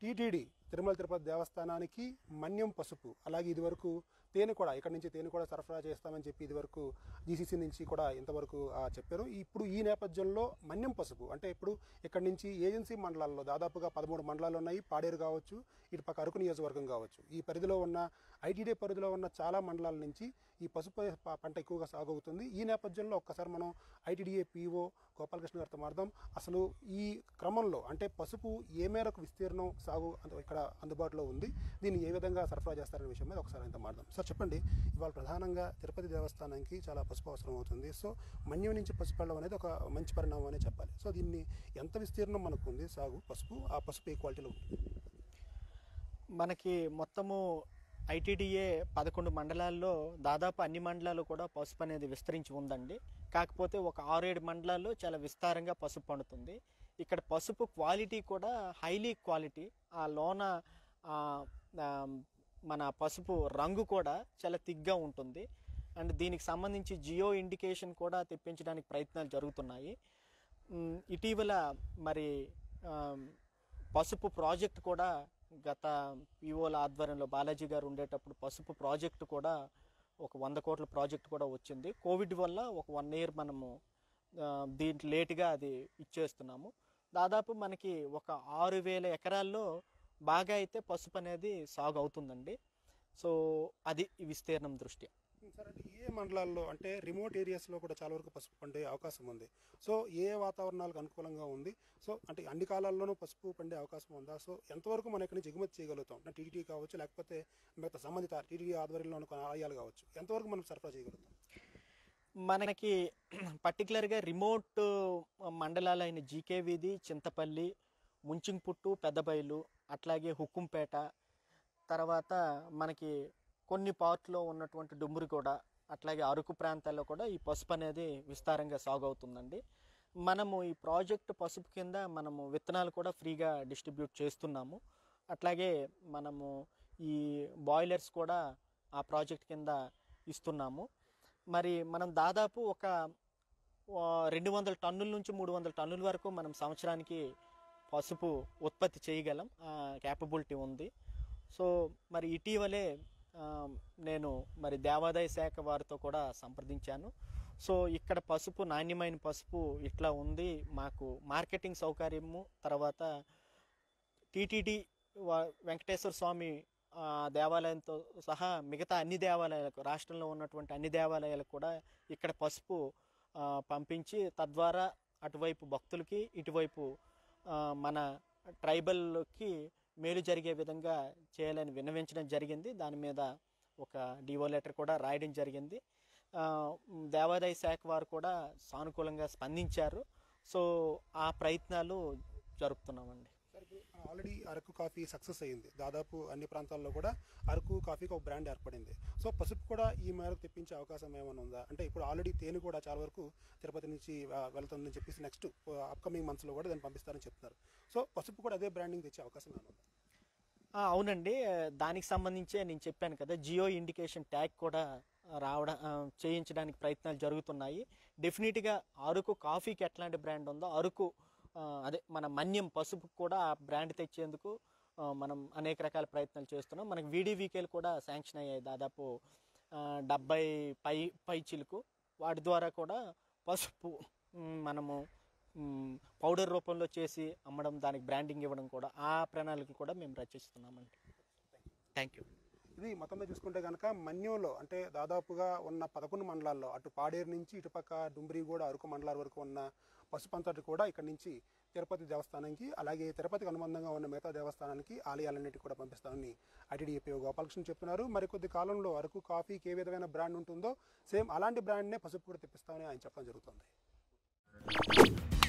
TTD Tirumala Tirupati దేవస్థానానికి మన్యం పసుపు అలాగే ఇదివరకు తేనె కూడా ఇక్కడ నుంచి తేనె కూడా సరఫరా చేస్తామని చెప్పి ఇదివరకు జీసీసీ నుంచి కూడా ఇంతవరకు ఆ, చెప్పారు ఇప్పుడు ఈ నేపథ్యంలో మన్యం పసుపు అంటే ఇప్పుడు ఇక్కడ నుంచి ఏజెన్సీ మండలాల్లో దాదాపుగా పదమూడు మండలాలు ఉన్నాయి పాడేరు కావచ్చు ఇటు పక్క అరకు నియోజకవర్గం కావచ్చు ఈ పరిధిలో ఉన్న ఐటీడీ పరిధిలో ఉన్న చాలా మండలాల నుంచి ఈ పసుపు ప- పంట ఎక్కువగా సాగు అవుతుంది ఈ నేపథ్యంలో ఒక్కసారి మనం ఐటీడీఏ పీఓ గోపాలకృష్ణ గారితో మాట్లాడదాం అసలు ఈ క్రమంలో అంటే పసుపు ఏ మేరకు విస్తీర్ణం సాగు అంత- ఇక్కడ అందుబాటులో ఉంది దీన్ని ఏ విధంగా సరఫరా చేస్తారనే విషయం మీద ఒకసారి ఆయనతో మాట్లాడదాం సార్ చెప్పండి ఇవాళ ప్రధానంగా తిరుపతి దేవస్థానానికి చాలా పసుపు అవసరం అవుతుంది సో మన్యం నుంచి పసుపు వెళ్ళడం అనేది ఒక మంచి పరిణామం అనే చెప్పాలి సో దీన్ని ఎంత విస్తీర్ణం మనకు ఉంది సాగు పసుపు ఆ పసుపు ఏ క్వాలిటీలో ఉంటుంది మనకి మొత్తము ఐటీడీఏ పదకొండు మండలాల్లో దాదాపు అన్ని మండలాలు కూడా పసుపు అనేది విస్తరించి ఉందండి కాకపోతే ఒక ఆరేడు మండలాల్లో చాలా విస్తారంగా పసుపు పండుతుంది ఇక్కడ పసుపు క్వాలిటీ కూడా హైలీ క్వాలిటీ ఆ లోన ఆ, ఆ, మన పసుపు రంగు కూడా చాలా తిగ్గా ఉంటుంది అండ్ దీనికి సంబంధించి జియో ఇండికేషన్ కూడా తెప్పించడానికి ప్రయత్నాలు జరుగుతున్నాయి మ్, ఇటీవల మరి ఆ, పసుపు ప్రాజెక్ట్ కూడా గత పిఓల ఆధ్వర్యంలో బాలాజీ గారు ఉండేటప్పుడు పసుపు ప్రాజెక్టు కూడా ఒక వంద కోట్ల ప్రాజెక్ట్ కూడా వచ్చింది కోవిడ్ వల్ల ఒక వన్ ఇయర్ మనము ఆ, దీంట్లో లేటుగా అది ఇచ్చేస్తున్నాము దాదాపు మనకి ఒక ఆరు వేల ఎకరాల్లో బాగా అయితే పసుపు అనేది సాగు అవుతుందండి సో అది ఈ విస్తీర్ణం దృష్ట్యా సార్ అంటే ఏ మండలాల్లో అంటే రిమోట్ ఏరియాస్లో కూడా చాలా వరకు పసుపు పండే అవకాశం ఉంది సో ఏ వాతావరణాలకు అనుకూలంగా ఉంది సో అంటే అన్ని కాలాల్లోనూ పసుపు పండే అవకాశం ఉందా సో ఎంతవరకు మనం ఇక్కడి నుంచి ఎగుమతి చేయగలుగుతాం అంటే టీటీడీ కావచ్చు లేకపోతే మిగతా సంబంధిత టీటీడీ ఆధ్వర్యంలో ఉన్న కొన్ని ఆలయాలు కావచ్చు ఎంతవరకు మనం సరఫరా చేయగలుగుతాం మనకి పర్టికులర్గా రిమోట్ మండలాలైన జీకే వీధి చింతపల్లి ముంచింగ్పుట్టు పెద్దబయలు అట్లాగే హుక్కుంపేట తర్వాత మనకి కొన్ని పార్ట్లో ఉన్నటువంటి డుమ్మురిగూడ అట్లాగే అరకు ప్రాంతాల్లో కూడా ఈ పసుపు అనేది విస్తారంగా సాగు అవుతుందండి మనము ఈ ప్రాజెక్ట్ పసుపు కింద మనము విత్తనాలు కూడా ఫ్రీగా డిస్ట్రిబ్యూట్ చేస్తున్నాము అట్లాగే మనము ఈ బాయిలర్స్ కూడా ఆ ప్రాజెక్ట్ కింద ఇస్తున్నాము మరి మనం దాదాపు ఒక ఆ, రెండు వందల టన్నుల నుంచి మూడు వందల టన్నుల వరకు మనం సంవత్సరానికి పసుపు ఉత్పత్తి చేయగలం క్యాపబిలిటీ ఉంది సో మరి ఇటీవలే ఆ, నేను మరి దేవాదాయ శాఖ వారితో కూడా సంప్రదించాను సో ఇక్కడ పసుపు నాణ్యమైన పసుపు ఇట్లా ఉంది మాకు మార్కెటింగ్ సౌకర్యము తర్వాత టీటీడీ వెంకటేశ్వర స్వామి ఆ, దేవాలయంతో సహా మిగతా అన్ని దేవాలయాలకు రాష్ట్రంలో ఉన్నటువంటి అన్ని దేవాలయాలకు కూడా ఇక్కడ పసుపు ఆ, పంపించి తద్వారా అటువైపు భక్తులకి ఇటువైపు ఆ, మన ట్రైబల్కి మేలు జరిగే విధంగా చేయాలని విన్నవించడం జరిగింది దాని మీద ఒక డివో లెటర్ కూడా రాయడం జరిగింది ఆ, దేవాదాయ శాఖ వారు కూడా సానుకూలంగా స్పందించారు సో ఆ ప్రయత్నాలు జరుపుతున్నామండి సార్ ఇప్పుడు ఆల్రెడీ అరకు కాఫీ సక్సెస్ అయ్యింది దాదాపు అన్ని ప్రాంతాల్లో కూడా అరకు కాఫీకి ఒక బ్రాండ్ ఏర్పడింది సో పసుపు కూడా ఈ మేరకు తెప్పించే అవకాశం ఏమైనా ఉందా అంటే ఇప్పుడు ఆల్రెడీ తేనె కూడా చాలా వరకు తిరుపతి నుంచి ఆ, వెళ్తుందని చెప్పేసి నెక్స్ట్ అప్కమింగ్ మంత్స్లో కూడా దాన్ని పంపిస్తారని చెప్తున్నారు సో పసుపు కూడా అదే బ్రాండింగ్ తెచ్చే అవకాశం ఏమైనా ఉందా ఆ, అవునండి దానికి సంబంధించే నేను చెప్పాను కదా జియో ఇండికేషన్ ట్యాగ్ కూడా రావడం ఆ, చేయించడానికి ప్రయత్నాలు జరుగుతున్నాయి డెఫినెట్గా అరకు కాఫీకి ఎట్లాంటి బ్రాండ్ ఉందో అరకు ఆ, అదే మన మన్యం పసుపు కూడా ఆ బ్రాండ్ తెచ్చేందుకు ఆ, మనం అనేక రకాల ప్రయత్నాలు చేస్తున్నాం మనకి వీడివికేలు కూడా శాంక్షన్ అయ్యాయి దాదాపు ఆ, డెబ్బై పై పై చిలుకు వాటి ద్వారా కూడా పసుపు మ్, మనము మ్, పౌడర్ రూపంలో చేసి అమ్మడం దానికి బ్రాండింగ్ ఇవ్వడం కూడా ఆ ప్రణాళికలు కూడా మేము రచిస్తున్నామండి థ్యాంక్ యూ ఇది మొత్తంలో చూసుకుంటే కనుక మన్యంలో అంటే దాదాపుగా ఉన్న పదకొండు మండలాల్లో అటు పాడేరు నుంచి ఇటుపక్క డుంబ్రిగూడ అరకు మండలాల వరకు ఉన్న పసుపంతటి కూడా ఇక్కడ నుంచి తిరుపతి దేవస్థానానికి అలాగే తిరుపతికి అనుబంధంగా ఉన్న మిగతా దేవస్థానానికి ఆలయాలన్నిటి కూడా పంపిస్తామని ఐటీడీఏపీ గోపాలకృష్ణ చెప్తున్నారు మరికొద్ది కాలంలో అరకు కాఫీకి ఏ విధమైన బ్రాండ్ ఉంటుందో సేమ్ అలాంటి బ్రాండ్నే పసుపు కూడా తెప్పిస్తామని ఆయన చెప్పడం జరుగుతుంది